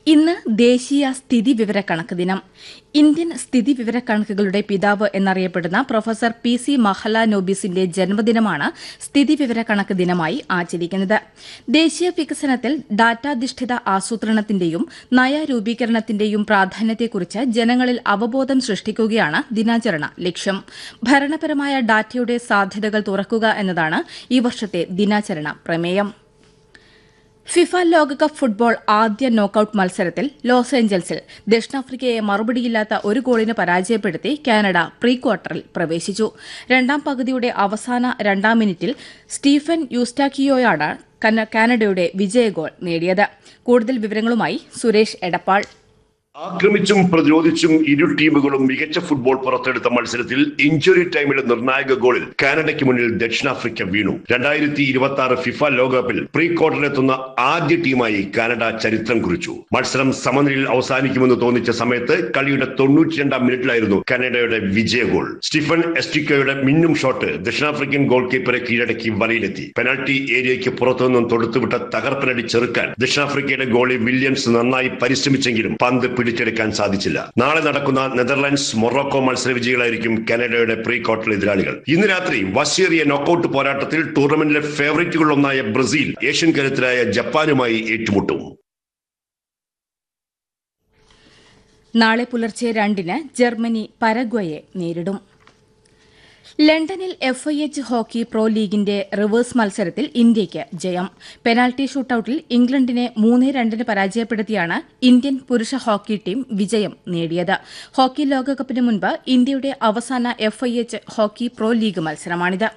ഇന്ന് ദേശീയ സ്ഥിതി വിവരക്കണക്ക് ദിനം ഇന്ത്യൻ സ്ഥിതി വിവരക്കണക്കുകളുടെ പിതാവ് എന്നറിയപ്പെടുന്ന പ്രൊഫസർ പി സി മഹലാനോബിസിന്റെ ജന്മദിനമാണ് സ്ഥിതി വിവരക്കണക്ക് ദിനമായി ആചരിക്കുന്നത് ദേശീയ വികസനത്തിൽ ഡാറ്റാധിഷ്ഠിത ആസൂത്രണത്തിന്റെയും നയരൂപീകരണത്തിന്റെയും പ്രാധാന്യത്തെക്കുറിച്ച് ജനങ്ങളിൽ അവബോധം സൃഷ്ടിക്കുകയാണ് ദിനാചരണ ലക്ഷ്യം ഭരണപരമായ ഡാറ്റയുടെ സാധ്യതകൾ തുറക്കുക എന്നതാണ് ഈ വർഷത്തെ ദിനാചരണ പ്രമേയം ഫിഫ ലോകകപ്പ് ഫുട്ബോൾ ആദ്യ നോക്കൌട്ട് മത്സരത്തിൽ ലോസ് ഏഞ്ചൽസിൽ ദക്ഷിണാഫ്രിക്കയെ മറുപടിയില്ലാത്ത ഒരു ഗോളിന് പരാജയപ്പെടുത്തി കാനഡ പ്രീ ക്വാർട്ടറിൽ പ്രവേശിച്ചു രണ്ടാം പകുതിയുടെ അവസാന രണ്ടാം മിനിറ്റിൽ സ്റ്റീഫൻ യൂസ്റ്റാക്കിയോയാണ് കാനഡയുടെ വിജയ ഗോൾ നേടിയത് കൂടുതൽ വിവരങ്ങളുമായി സുരേഷ് എടപ്പാൾ ആക്രമിച്ചും പ്രതിരോധിച്ചും ഇരു ടീമുകളും മികച്ച ഫുട്ബോൾ പുറത്തെടുത്ത മത്സരത്തിൽ ഇഞ്ചുറി ടൈമിലെ നിർണായക ഗോളിൽ കാനഡയ്ക്ക് മുന്നിൽ ദക്ഷിണാഫ്രിക്ക വീണു രണ്ടായിരത്തി ഇരുപത്തി ആറ് ഫിഫ ലോകകപ്പിൽ പ്രീ ക്വാർട്ടറിലെത്തുന്ന ആദ്യ ടീമായി കാനഡ ചരിത്രം കുറിച്ചു മത്സരം സമനിലയിൽ അവസാനിക്കുമെന്ന് തോന്നിച്ച സമയത്ത് കളിയുടെ തൊണ്ണൂറ്റിരണ്ടാം മിനിറ്റിലായിരുന്നു കാനഡയുടെ വിജയ ഗോൾ സ്റ്റീഫൻ എസ്റ്റിക്കോയുടെ മിന്നും ഷോട്ട് ദക്ഷിണാഫ്രിക്കൻ ഗോൾ കീപ്പറെ കീഴടക്കി വലയിലെത്തി പെനാൽറ്റി ഏരിയയ്ക്ക് പുറത്തുനിന്നും തൊടുത്തുവിട്ട തകർപ്പനടി ചെറുക്കാൻ ദക്ഷിണാഫ്രിക്കയുടെ ഗോളി വില്യംസ് നന്നായി പരിശ്രമിച്ചെങ്കിലും പന്ത് പിടിച്ചെടുക്കാൻ സാധിച്ചില്ല നാളെ നടക്കുന്ന നെതർലാൻഡ്സ് മൊറോക്കോ മത്സര വിജയികളായിരിക്കും കാനഡയുടെ പ്രീ ക്വാർട്ടർ എതിരാളികൾ ഇന്ന് രാത്രി വശേറിയ നോക്കൌട്ട് പോരാട്ടത്തിൽ ടൂർണമെന്റിലെ ഫേവറേറ്റുകളിലൊന്നായ ബ്രസീൽ ഏഷ്യൻ കരുത്തരായ ജപ്പാനുമായി ഏറ്റുമുട്ടും നാളെ പുലർച്ചെ രണ്ടിന് ജർമ്മനി പരഗ്വയെ നേരിടും ലണ്ടനിൽ F I H hockey pro ലീഗിന്റെ റിവേഴ്സ് മത്സരത്തിൽ ഇന്ത്യയ്ക്ക് ജയം പെനാൽറ്റി ഷൂട്ടൌട്ടിൽ ഇംഗ്ലണ്ടിനെ മൂന്ന് രണ്ടിന് പരാജയപ്പെടുത്തിയാണ് ഇന്ത്യൻ പുരുഷ ഹോക്കി ടീം വിജയം നേടിയത് ഹോക്കി ലോകകപ്പിന് മുൻപ് ഇന്ത്യയുടെ അവസാന F I H hockey pro league മത്സരമാണിത്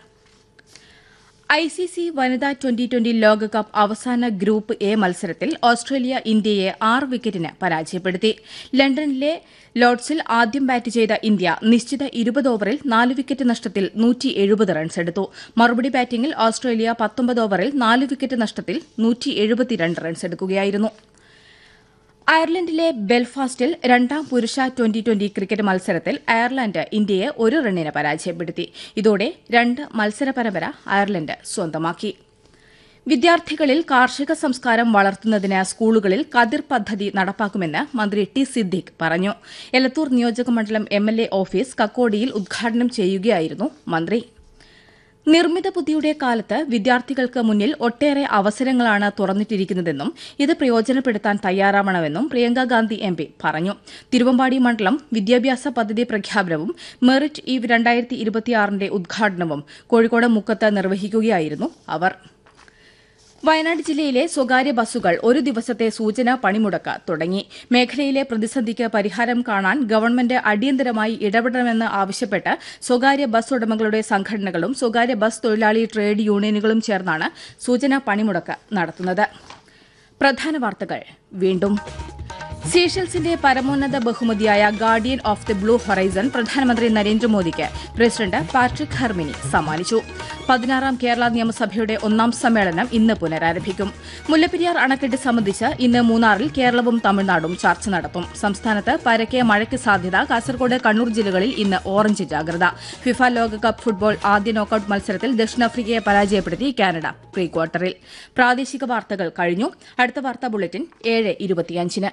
ഐ സി സി വനിതാ ട്വന്റി ട്വന്റി ലോകകപ്പ് അവസാന ഗ്രൂപ്പ് എ മത്സരത്തിൽ ഓസ്ട്രേലിയ ഇന്ത്യയെ ആറ് വിക്കറ്റിന് പരാജയപ്പെടുത്തി ലണ്ടനിലെ ലോർഡ്സിൽ ആദ്യം ബാറ്റ് ചെയ്ത ഇന്ത്യ നിശ്ചിത ഇരുപത് ഓവറിൽ നാല് വിക്കറ്റ് നഷ്ടത്തിൽ നൂറ്റി എഴുപത് റൺസ് എടുത്തു മറുപടി ബാറ്റിംഗിൽ ഓസ്ട്രേലിയ പത്തൊമ്പത് ഓവറിൽ നാല് വിക്കറ്റ് നഷ്ടത്തിൽ നൂറ്റി എഴുപത്തിരണ്ട് റൺസ് എടുക്കുകയായിരുന്നു അയർലൻഡിലെ ബെൽഫാസ്റ്റിൽ രണ്ടാം പുരുഷ ട്വന്റി ട്വന്റി ക്രിക്കറ്റ് മത്സരത്തിൽ അയർലൻഡ് ഇന്ത്യയെ ഒരു റണ്ണിന് പരാജയപ്പെടുത്തി ഇതോടെ രണ്ട് മത്സര പരമ്പര അയർലൻഡ് സ്വന്തമാക്കി വിദ്യാർത്ഥികളിൽ കാർഷിക സംസ്കാരം വളർത്തുന്നതിന് സ്കൂളുകളിൽ കതിർ പദ്ധതി നടപ്പാക്കുമെന്ന് മന്ത്രി ടി സിദ്ദിഖ് പറഞ്ഞു എലത്തൂർ നിയോജകമണ്ഡലം എം എൽ എ ഓഫീസ് കക്കോടിയിൽ ഉദ്ഘാടനം ചെയ്യുകയായിരുന്നു മന്ത്രി നിർമ്മിത ബുദ്ധിയുടെ കാലത്ത് വിദ്യാർത്ഥികൾക്ക് മുന്നിൽ ഒട്ടേറെ അവസരങ്ങളാണ് തുറന്നിട്ടിരിക്കുന്നതെന്നും ഇത് പ്രയോജനപ്പെടുത്താൻ തയ്യാറാവണമെന്നും പ്രിയങ്ക ഗാന്ധി എം പി പറഞ്ഞു തിരുവമ്പാടി മണ്ഡലം വിദ്യാഭ്യാസ പദ്ധതി പ്രഖ്യാപനവും മെറിറ്റ് ഈവ് രണ്ടായിരത്തി ഇരുപത്തിയാറിന്റെ ഉദ്ഘാടനവും കോഴിക്കോട് മുക്കത്ത് നിർവഹിക്കുകയായിരുന്നു അവർ വയനാട് ജില്ലയിലെ സ്വകാര്യ ബസ്സുകൾ ഒരു ദിവസത്തെ സൂചനാ പണിമുടക്ക് തുടങ്ങി മേഖലയിലെ പ്രതിസന്ധിക്ക് പരിഹാരം കാണാൻ ഗവൺമെന്റ് അടിയന്തരമായി ഇടപെടണമെന്ന് ആവശ്യപ്പെട്ട് സ്വകാര്യ ബസ് ഉടമകളുടെ സംഘടനകളും സ്വകാര്യ ബസ് തൊഴിലാളി ട്രേഡ് യൂണിയനുകളും ചേർന്നാണ് സൂചനാ പണിമുടക്ക് നടത്തുന്നത് പ്രധാന വാർത്തകൾ വീണ്ടും സീഷൽസിന്റെ പരമോന്നത ബഹുമതിയായ Guardian of the Blue Horizon പ്രധാനമന്ത്രി നരേന്ദ്രമോദിക്ക് പ്രസിഡന്റ് പാട്രിക് ഹെർമിനി സമ്മാനിച്ചു പതിനാറാം കേരള നിയമസഭയുടെ ഒന്നാം സമ്മേളനം ഇന്ന് പുനരാരംഭിക്കും മുല്ലപ്പെരിയാർ അണക്കെട്ട് സംബന്ധിച്ച് ഇന്ന് മൂന്നാറിൽ കേരളവും തമിഴ്നാടും ചർച്ച നടത്തും സംസ്ഥാനത്ത് പരക്കെ മഴയ്ക്ക് സാധ്യത കാസർഗോഡ് കണ്ണൂർ ജില്ലകളിൽ ഇന്ന് ഓറഞ്ച് ജാഗ്രത ഫിഫ ലോകകപ്പ് ഫുട്ബോൾ ആദ്യ നോക്കൌട്ട് മത്സരത്തിൽ ദക്ഷിണാഫ്രിക്കയെ പരാജയപ്പെടുത്തി കാനഡ പ്രീ ക്വാർട്ടറിൽ പ്രാദേശിക വാർത്തകൾ കഴിഞ്ഞു അടുത്ത വാർത്താ ബുള്ളറ്റിൻ ഏഴ് ഇരുപത്തിയഞ്ചിന്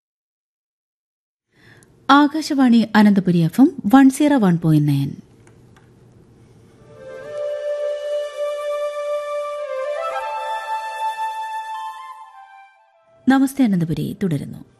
Akashvani Ananthapuri F M one zero one point nine നമസ്തേ അനന്തപുരി തുടരുന്നു